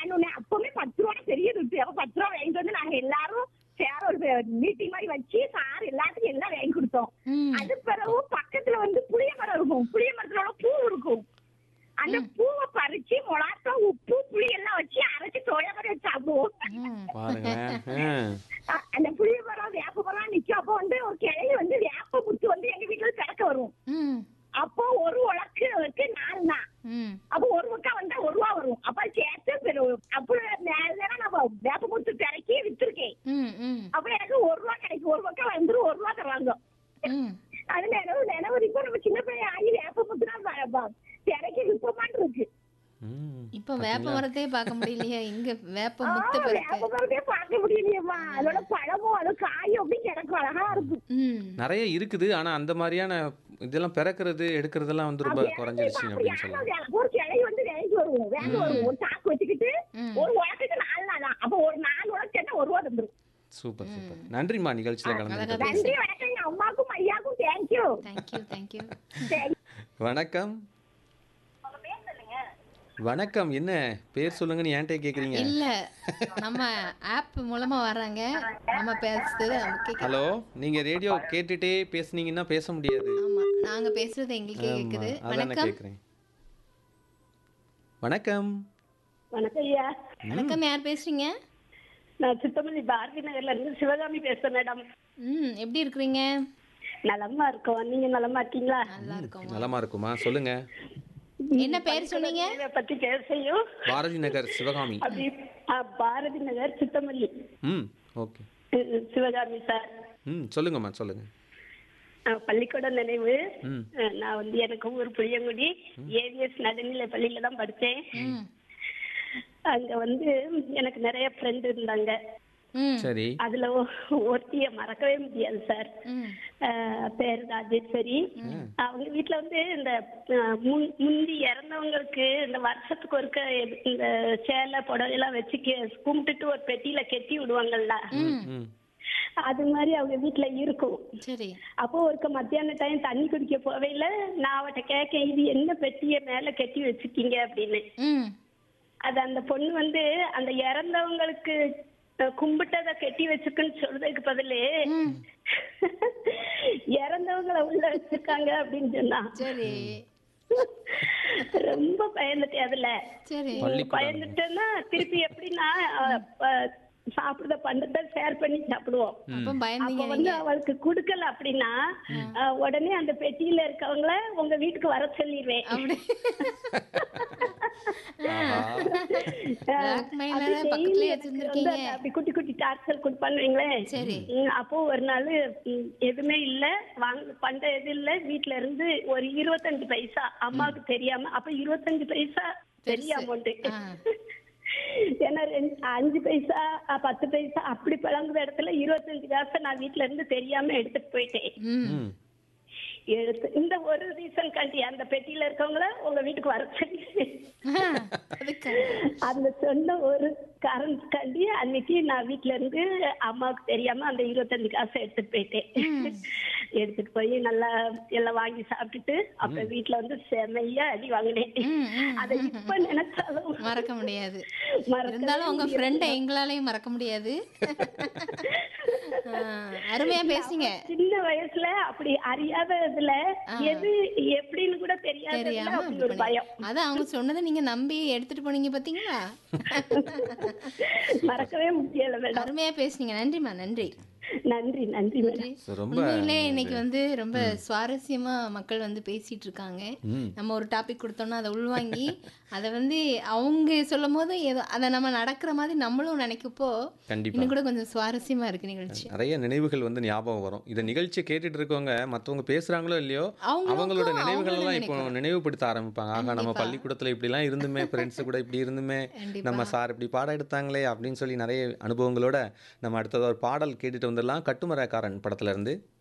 வேணும்னு அப்பவுமே பத்து ரூபா பெரிய துட்டு அப்ப பத்து ரூபா வாங்கிட்டு வந்து நாங்க எல்லாரும் சேர ஒரு மீட்டிங் மாதிரி வச்சு சார் எல்லாத்துக்கும் எல்லாம் வாங்கி கொடுத்தோம் ம். அது பிறகு பக்கத்துல வந்து புளிய மரம் இருக்கும் புளிய மரத்துல பூ இருக்கும் அந்த பூவை பறிச்சு மொளாட்டம் உப்பு புளி எல்லாம் வச்சு அரைச்சு தோய மாதிரி வச்சு சாப்பிடுவோம் ம். பாருங்களேன் ஆ. அ- அந்த புளிய மரம் வேப்ப மரம் நிக்கும் அப்போ வந்து ஒரு கிளை வந்து வேப்ப முத்து வந்து எங்க வீட்டுல கிடக்க வரும் ம். அப்போ ஒரு உலக்கு நாலு தான் ம். அப்போ ஒரு பக்கம் வந்தா ஒரு ரூபா வரும் அப்ப சேர்த்து பெரு- அப்போ மேல நம்ம வேப்ப முத்து பிறக்கி வித்துருக்கேன் ம். ம். அப்ப எனக்கு ஒரு ரூபா கிடைக்கும் ஒரு பக்கம் வந்துரும் ஒரு ரூபா தருவாங்க ம். அது நினைவு நினைவு இப்போ நம்ம சின்ன பையன் ஆகி வேப்ப முத்துனா பிறக்கி விற்பமான் இருக்கு ம். இப்ப வேப்ப மரத்தையே பார்க்க முடியலையா இங்க வேப்ப ஆ, முத்து வேப்ப பிறக்க மரத்தையே பார்க்க முடியலையேம்மா அதோட பழமும் அது காயும் அப்படி கிடக்கும் அழகா இருக்கும் ம். நிறைய இருக்குது ஆனா அந்த மாதிரியான இதெல்லாம் பிறக்கிறது எடுக்கிறதெல்லாம் வந்து ரொம்ப குறைஞ்சிருச்சு அப்படி அப்படின்னு சொல்லலாம் யாரும் ஒரு கிளை வந்து வேலைக்கு வருவோம் வேலைக்கு வருவோம் ஒரு சாக்கு வச்சுக்கிட்டு ம். ஒரு உலகத்துக்கு நாலு நாள் அப்ப ஒரு நாலு உலகம் சேர்ந்தா ஒரு ரூபா தந்துரும் சூப்பர் சூப்பர் நன்றிம்மா நிகழ்ச்சியில கலந்துக்கிட்டது நன்றி வணக்கம் எங்க அம்மாக்கும் ஐயாக்கும் தேங்க்யூ தேங்க்யூ தேங்க்யூ வணக்கம் வணக்கம் என்ன பேர் சொல்லுங்கன்னு என்கிட்ட கேக்குறீங்க இல்ல நம்ம ஆப் மூலமா வர்றாங்க நம்ம பேசுறது அவங்க கேட்க ஹலோ நீங்க ரேடியோ கேட்டுட்டே பேசுனீங்கன்னா பேச முடியாது ஆமா நாங்க பேசுறது எங்களுக்கே ஆமா, கேக்குது அதான் நான் வணக்கம் கேக்குறேன் வணக்கம் வணக்கம் ஐயா வணக்கம் யார் பேசுறீங்க நான் சித்தமல்லி பாரதி நகர்ல இருந்து சிவகாமி பேசுறேன் மேடம் ம் எப்படி இருக்கிறீங்க நலமா இருக்கோம் நீங்க நலமா இருக்கீங்களா நல்லா இருக்கோம் நலமா இருக்குமா சொல்லுங்க என்ன பேர் சொன்னீங்க இதை பத்தி பேசையும் பாரதி நகர் சிவகாமி அப்படி ஆ, பாரதி நகர் சித்தமல்லி ம் ஓகே அஹ், சிவகாமி சார் ம் சொல்லுங்கம்மா சொல்லுங்க அஹ், பள்ளிக்கூட நினைவு ம் அஹ், நான் வந்து எனக்கு ஊர் புளியங்குடி ஏவிஎஸ் நடுநிலை பள்ளியில தான் படிச்சேன் ம் அங்க வந்து எனக்கு நிறைய ஃப்ரெண்ட் இருந்தாங்க ம் சரி அதுல ஒ- ஒருத்திய மறக்கவே முடியாது சார் ம் அஹ், பேரு ராஜேஸ்வரி அவங்க வீட்ல வந்து இந்த அஹ், முன்- முந்தி இறந்தவங்களுக்கு இந்த வருஷத்துக்கு ஒருக்க எது- இந்த சேலை புடவை எல்லாம் வச்சு கே- கும்பிட்டுட்டு ஒரு பெட்டியில கெட்டி விடுவாங்கல்ல ம் அது மாதிரி அவங்க வீட்ல இருக்கும் சரி அப்போ ஒருக்க மத்தியான டைம் தண்ணி குடிக்க போவையில நான் அவட்ட கேட்க இது என்ன பெட்டிய மேல கட்டி வச்சிருக்கீங்க அப்படின்னு ம் அது அந்த பொண்ணு வந்து அந்த இறந்தவங்களுக்கு அஹ், கும்பிட்டத கட்டி வச்சிருக்குன்னு சொல்றதுக்கு பதிலு ம் இறந்தவங்கள உள்ள வச்சிருக்காங்க அப்படின்னு சொன்னா சரி ரொம்ப பயந்துட்டேன் அதுல சரி பள்ளிக்கூடம். பயந்துட்டேன்னா திருப்பி எப்படின்னா அஹ், அஹ், சாப்பிடுறத பண்டத்தை ஷேர் பண்ணி சாப்பிடுவோம் அப்ப அப்ப பயந்தீங்க வந்து அவளுக்கு குடுக்கல அப்படின்னா அஹ், உடனே அந்த பெட்டியில இருக்கவங்கள உங்க வீட்டுக்கு வர சொல்லிடுவேன் அப்படி Blackmail அப்படி ல daily பக்கத்துலயே எனக்கு வச்சிருந்திருக்கீங்க. வந்து அப்படி குட்டி குட்டி டார்ச்சர் கொடுப்பான்னு வைங்களேன் சரி ம், அப்போ ஒரு நாள் ம், எதுவுமே இல்ல வாங்க பண்ட எது இல்ல வீட்ல இருந்து ஒரு இருபத்தஞ்சு பைசா அம்மாவுக்கு தெரியாம அப்ப இருபத்தஞ்சு பைசா பெரிய பெருசு. அமௌண்ட் ஆ. ஏன்னா ரெண்டு- அஞ்சு பைசா அ, பத்து பைசா அப்படி பழங்குற இடத்துல இருபத்தஞ்சு காசை நான் வீட்ல இருந்து தெரியாம எடுத்துட்டு போயிட்டேன் ம் ம் எடுத்து இந்த ஒரு ரீசன் காண்டி அந்த பெட்டியில இருக்கவங்கள உங்க வீட்டுக்கு வர சொல்லி ஆ, அதுக்கு அந்த சொன்ன ஒரு கரண்ட் காண்டி அன்னைக்கு நான் வீட்ல இருந்து அம்மாவுக்கு தெரியாம அந்த இருபத்தஞ்சு காசை எடுத்துட்டு போயிட்டேன் எடுத்துட்டு போய் நல்லா எல்லாம் வாங்கி சாப்பிட்டுட்டு அப்புறம் வீட்ல வந்து செமையா அடி வாங்கினேன் ம், ம். அதை இப்ப நினைச்சாலும் மறக்க முடியாது மறக்கவே இருந்தாலும் உங்க முடியாது. ஃப்ரெண்டை எங்களாலையும் மறக்க முடியாது ஆ, அருமையா பேசுங்க சின்ன வயசுல அப்படி அறியாத இதுல எது எப்படின்னு கூட தெரியாத தெரியாம அப்படி அப்படி ஒரு பயம் பண்ணி- அதான் அவங்க சொன்னதை நீங்க நம்பி எடுத்துட்டு போனீங்க பாத்தீங்களா மறக்கவே முடியல மேடம் அருமையா பேசுனீங்க நன்றிம்மா நன்றி நன்றி நன்றி மேடம் So, ரொம்ப உண்மையிலே இன்னைக்கு வந்து ரொம்ப சுவாரஸ்யமா மக்கள் வந்து பேசிட்டு இருக்காங்க ம் நம்ம ஒரு டாபிக் கொடுத்தோம்னா அதை உள்வாங்கி அதை வந்து அவங்க சொல்லும் போது ஏதோ அதை நம்ம நடக்கிற மாதிரி நம்மளும் நினைக்கப்போ கண்டிப்பா இன்னும் கூட கொஞ்சம் சுவாரஸ்யமா இருக்கு நிகழ்ச்சி நிறைய நினைவுகள் வந்து ஞாபகம் வரும் இந்த நிகழ்ச்சியை கேட்டுட்டு இருக்கவங்க மத்தவங்க பேசுறாங்களோ இல்லையோ அவங்களுக்கும் அவங்களோட நினைவுகள் அவங்களும் எல்லாம் இப்போ நினைக்கலாம். நினைவுபடுத்த ஆரம்பிப்பாங்க ஆகா நம்ம கண்டிப்பா. பள்ளிக்கூடத்துல இப்படிலாம் இருந்துமே ஃப்ரெண்ட்ஸ் கூட இப்படி இருந்துமே கண்டிப்பா. நம்ம சார் இப்படி பாடம் எடுத்தாங்களே அப்படின்னு சொல்லி நிறைய அனுபவங்களோட நம்ம அடுத்தது ஒரு பாடல் கேட்டுட்டு வந்துடலாம் கட்டுமரக்காரன் படத்துல இருந்து